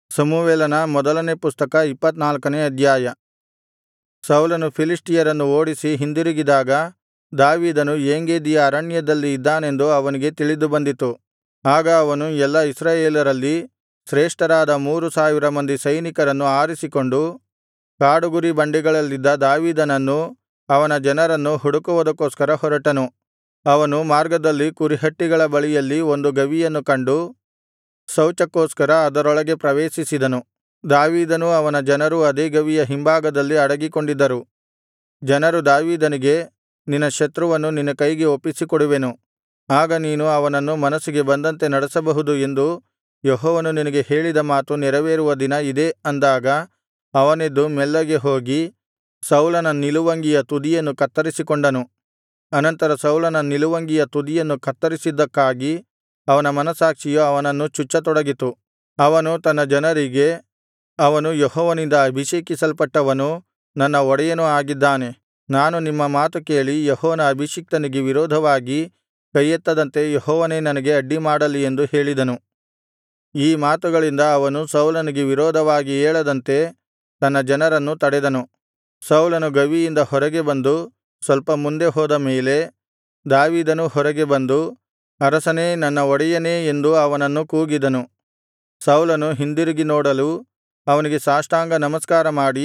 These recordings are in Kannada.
ಸಮುವೇಲನ ಮೊದಲನೇ ಪುಸ್ತಕ ಇಪ್ಪತ್ತನಾಲ್ಕನೇ ಅಧ್ಯಾಯ ಸೌಲನು ಫಿಲಿಷ್ಟಿಯರನ್ನು ಓಡಿಸಿ ಹಿಂದಿರುಗಿದಾಗ ದಾವೀದನು ಏಂಗೆದಿಯ ಅರಣ್ಯದಲ್ಲಿ ಇದ್ದಾನೆಂದು ಅವನಿಗೆ ತಿಳಿದುಬಂದಿತು ಆಗ ಅವನು ಎಲ್ಲಾ ಇಸ್ರಾಯೇಲರಲ್ಲಿ ಶ್ರೇಷ್ಠರಾದ ಮೂರು ಸಾವಿರ ಮಂದಿ ಸೈನಿಕರನ್ನು ಆರಿಸಿಕೊಂಡು ಕಾಡುಗುರಿಬಂಡಿಗಳಲ್ಲಿದ್ದ ದಾವೀದನನ್ನೂ ಅವನ ಜನರನ್ನೂ ಹುಡುಕುವುದಕ್ಕೋಸ್ಕರ ಹೊರಟನು ಅವನು ಮಾರ್ಗದಲ್ಲಿ ಕುರಿಹಟ್ಟಿಗಳ ಬಳಿಯಲ್ಲಿ ಒಂದು ಗವಿಯನ್ನು ಕಂಡು ಶೌಚಕ್ಕೋಸ್ಕರ ಅದರೊಳಗೆ ಪ್ರವೇಶಿಸಿದನು ದಾವೀದನೂ ಅವನ ಜನರೂ ಅದೇ ಗವಿಯ ಹಿಂಭಾಗದಲ್ಲಿ ಅಡಗಿಕೊಂಡಿದ್ದರು ಜನರು ದಾವೀದನಿಗೆ ನಿನ್ನ ಶತ್ರುವನ್ನು ನಿನ್ನ ಕೈಗೆ ಒಪ್ಪಿಸಿಕೊಡುವೆನು ಆಗ ನೀನು ಅವನನ್ನು ಮನಸ್ಸಿಗೆ ಬಂದಂತೆ ನಡೆಸಬಹುದು ಎಂದು ಯೆಹೋವನು ನಿನಗೆ ಹೇಳಿದ ಮಾತು ನೆರವೇರುವ ದಿನ ಇದೇ ಅಂದಾಗ ಅವನೆದ್ದು ಮೆಲ್ಲಗೆ ಹೋಗಿ ಸೌಲನ ನಿಲುವಂಗಿಯ ತುದಿಯನ್ನು ಕತ್ತರಿಸಿಕೊಂಡನು ಅನಂತರ ಸೌಲನ ನಿಲುವಂಗಿಯ ತುದಿಯನ್ನು ಕತ್ತರಿಸಿದ್ದಕ್ಕಾಗಿ ಅವನ ಮನಸ್ಸಾಕ್ಷಿಯು ಅವನನ್ನು ಚುಚ್ಚತೊಡಗಿತು ಅವನು ತನ್ನ ಜನರಿಗೆ ಅವನು ಯೆಹೋವನಿಂದ ಅಭಿಷೇಕಿಸಲ್ಪಟ್ಟವನೂ ನನ್ನ ಒಡೆಯನೂ ಆಗಿದ್ದಾನೆ ನಾನು ನಿಮ್ಮ ಮಾತು ಕೇಳಿ ಯೆಹೋವನ ಅಭಿಷಿಕ್ತನಿಗೆ ವಿರೋಧವಾಗಿ ಕೈಯೆತ್ತದಂತೆ ಯೆಹೋವನೇ ನನಗೆ ಅಡ್ಡಿಮಾಡಲಿ ಎಂದು ಹೇಳಿದನು ಈ ಮಾತುಗಳಿಂದ ಅವನು ಸೌಲನಿಗೆ ವಿರೋಧವಾಗಿ ಏಳದಂತೆ ತನ್ನ ಜನರನ್ನು ತಡೆದನು ಸೌಲನು ಗವಿಯಿಂದ ಹೊರಗೆ ಬಂದು ಸ್ವಲ್ಪ ಮುಂದೆ ಹೋದ ಮೇಲೆ ದಾವೀದನೂ ಹೊರಗೆ ಬಂದು ಅರಸನೇ ನನ್ನ ಒಡೆಯನೇ ಎಂದು ಅವನನ್ನು ಕೂಗಿದನು ಸೌಲನು ಹಿಂದಿರುಗಿ ನೋಡಲು ಅವನಿಗೆ ಸಾಷ್ಟಾಂಗ ನಮಸ್ಕಾರ ಮಾಡಿ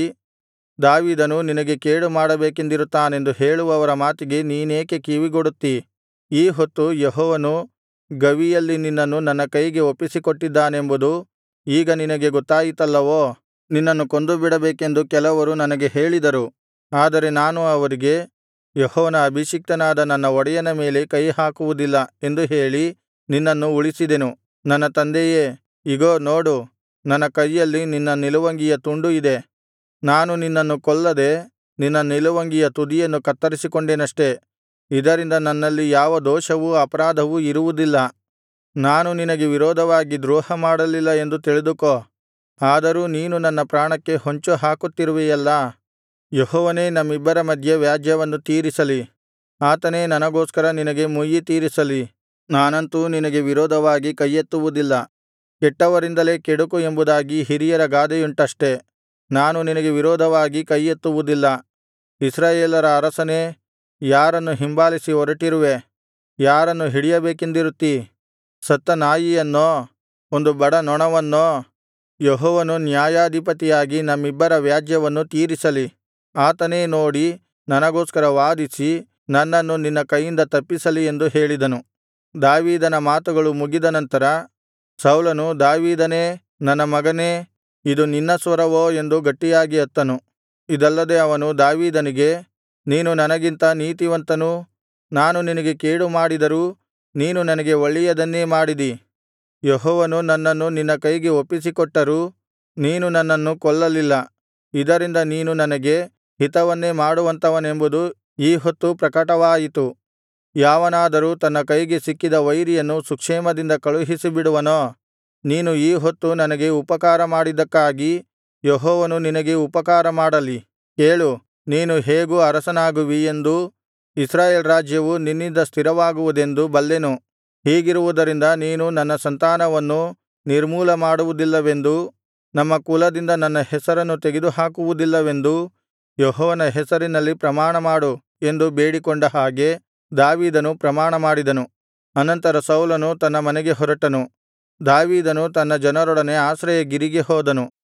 ದಾವೀದನು ನಿನಗೆ ಕೇಡು ಮಾಡಬೇಕೆಂದಿರುತ್ತಾನೆಂದು ಹೇಳುವವರ ಮಾತಿಗೆ ನೀನೇಕೆ ಕಿವಿಗೊಡುತ್ತೀ ಈ ಹೊತ್ತು ಯೆಹೋವನು ಗವಿಯಲ್ಲಿ ನಿನ್ನನ್ನು ನನ್ನ ಕೈಗೆ ಒಪ್ಪಿಸಿಕೊಟ್ಟಿದ್ದಾನೆಂಬುದು ಈಗ ನಿನಗೆ ಗೊತ್ತಾಯಿತಲ್ಲವೋ ನಿನ್ನನ್ನು ಕೊಂದುಬಿಡಬೇಕೆಂದು ಕೆಲವರು ನನಗೆ ಹೇಳಿದರು ಆದರೆ ನಾನು ಅವರಿಗೆ ಯೆಹೋವನ ಅಭಿಷಿಕ್ತನಾದ ನನ್ನ ಒಡೆಯನ ಮೇಲೆ ಕೈಹಾಕುವುದಿಲ್ಲ ಎಂದು ಹೇಳಿ ನಿನ್ನನ್ನು ಉಳಿಸಿದೆನು ನನ್ನ ತಂದೆಯೇ ಇಗೋ ನೋಡು ನನ್ನ ಕೈಯಲ್ಲಿ ನಿನ್ನ ನಿಲುವಂಗಿಯ ತುಂಡು ಇದೆ ನಾನು ನಿನ್ನನ್ನು ಕೊಲ್ಲದೆ ನಿನ್ನ ನಿಲುವಂಗಿಯ ತುದಿಯನ್ನು ಕತ್ತರಿಸಿಕೊಂಡೆನಷ್ಟೆ ಇದರಿಂದ ನನ್ನಲ್ಲಿ ಯಾವ ದೋಷವೂ ಅಪರಾಧವೂ ಇರುವುದಿಲ್ಲ ನಾನು ನಿನಗೆ ವಿರೋಧವಾಗಿ ದ್ರೋಹಮಾಡಲಿಲ್ಲ ಎಂದು ತಿಳಿದುಕೋ ಆದರೂ ನೀನು ನನ್ನ ಪ್ರಾಣಕ್ಕೆ ಹೊಂಚು ಹಾಕುತ್ತಿರುವೆಯಲ್ಲಾ ಯೆಹೋವನೇ ನಮ್ಮಿಬ್ಬರ ಮಧ್ಯೆ ವ್ಯಾಜ್ಯವನ್ನು ತೀರಿಸಲಿ ಆತನೇ ನನಗೋಸ್ಕರ ನಿನಗೆ ಮುಯ್ಯಿ ತೀರಿಸಲಿ ನಾನಂತೂ ನಿನಗೆ ವಿರೋಧವಾಗಿ ಕೈಯೆತ್ತುವುದಿಲ್ಲ ಕೆಟ್ಟವರಿಂದಲೇ ಕೆಡುಕು ಎಂಬುದಾಗಿ ಹಿರಿಯರ ಗಾದೆಯುಂಟಷ್ಟೆ ನಾನು ನಿನಗೆ ವಿರೋಧವಾಗಿ ಕೈಯೆತ್ತುವುದಿಲ್ಲ ಇಸ್ರಾಯೇಲರ ಅರಸನೇ ಯಾರನ್ನು ಹಿಂಬಾಲಿಸಿ ಹೊರಟಿರುವೆ ಯಾರನ್ನು ಹಿಡಿಯಬೇಕೆಂದಿರುತ್ತೀ ಸತ್ತ ನಾಯಿಯನ್ನೋ ಒಂದು ಬಡ ನೊಣವನ್ನೋ ಯೆಹೋವನು ನ್ಯಾಯಾಧಿಪತಿಯಾಗಿ ನಮ್ಮಿಬ್ಬರ ವ್ಯಾಜ್ಯವನ್ನು ತೀರಿಸಲಿ ಆತನೇ ನೋಡಿ ನನಗೋಸ್ಕರ ವಾದಿಸಿ ನನ್ನನ್ನು ನಿನ್ನ ಕೈಯಿಂದ ತಪ್ಪಿಸಲಿ ಎಂದು ಹೇಳಿದನು ದಾವೀದನ ಮಾತುಗಳು ಮುಗಿದ ನಂತರ ಸೌಲನು ದಾವೀದನೇ ನನ್ನ ಮಗನೇ ಇದು ನಿನ್ನ ಸ್ವರವೋ ಎಂದು ಗಟ್ಟಿಯಾಗಿ ಅತ್ತನು ಇದಲ್ಲದೆ ಅವನು ದಾವೀದನಿಗೆ ನೀನು ನನಗಿಂತ ನೀತಿವಂತನೂ ನಾನು ನಿನಗೆ ಕೇಡು ಮಾಡಿದರೂ ನೀನು ನನಗೆ ಒಳ್ಳೆಯದನ್ನೇ ಮಾಡಿದಿ ಯೆಹೋವನು ನನ್ನನ್ನು ನಿನ್ನ ಕೈಗೆ ಒಪ್ಪಿಸಿಕೊಟ್ಟರೂ ನೀನು ನನ್ನನ್ನು ಕೊಲ್ಲಲಿಲ್ಲ ಇದರಿಂದ ನೀನು ನನಗೆ ಹಿತವನ್ನೇ ಮಾಡುವಂತವನೆಂಬುದು ಈ ಹೊತ್ತು ಪ್ರಕಟವಾಯಿತು ಯಾವನಾದರೂ ತನ್ನ ಕೈಗೆ ಸಿಕ್ಕಿದ ವೈರಿಯನ್ನು ಸುಕ್ಷೇಮದಿಂದ ಕಳುಹಿಸಿಬಿಡುವನೋ ನೀನು ಈ ಹೊತ್ತು ನನಗೆ ಉಪಕಾರ ಮಾಡಿದ್ದಕ್ಕಾಗಿ ಯೆಹೋವನು ನಿನಗೆ ಉಪಕಾರ ಮಾಡಲಿ ಕೇಳು ನೀನು ಹೇಗೂ ಅರಸನಾಗುವಿ ಎಂದೂ ಇಸ್ರಾಯೇಲ್ ರಾಜ್ಯವು ನಿನ್ನಿಂದ ಸ್ಥಿರವಾಗುವುದೆಂದು ಬಲ್ಲೆನು ಹೀಗಿರುವುದರಿಂದ ನೀನು ನನ್ನ ಸಂತಾನವನ್ನು ನಿರ್ಮೂಲ ಮಾಡುವುದಿಲ್ಲವೆಂದೂ ನಮ್ಮ ಕುಲದಿಂದ ನನ್ನ ಹೆಸರನ್ನು ತೆಗೆದುಹಾಕುವುದಿಲ್ಲವೆಂದೂ ಯೆಹೋವನ ಹೆಸರಿನಲ್ಲಿ ಪ್ರಮಾಣಮಾಡು ಎಂದು ಬೇಡಿಕೊಂಡ ಹಾಗೆ ದಾವೀದನು ಪ್ರಮಾಣಮಾಡಿದನು ಅನಂತರ ಸೌಲನು ತನ್ನ ಮನೆಗೆ ಹೊರಟನು ದಾವೀದನು ತನ್ನ ಜನರೊಡನೆ ಆಶ್ರಯಗಿರಿಗೆ ಹೋದನು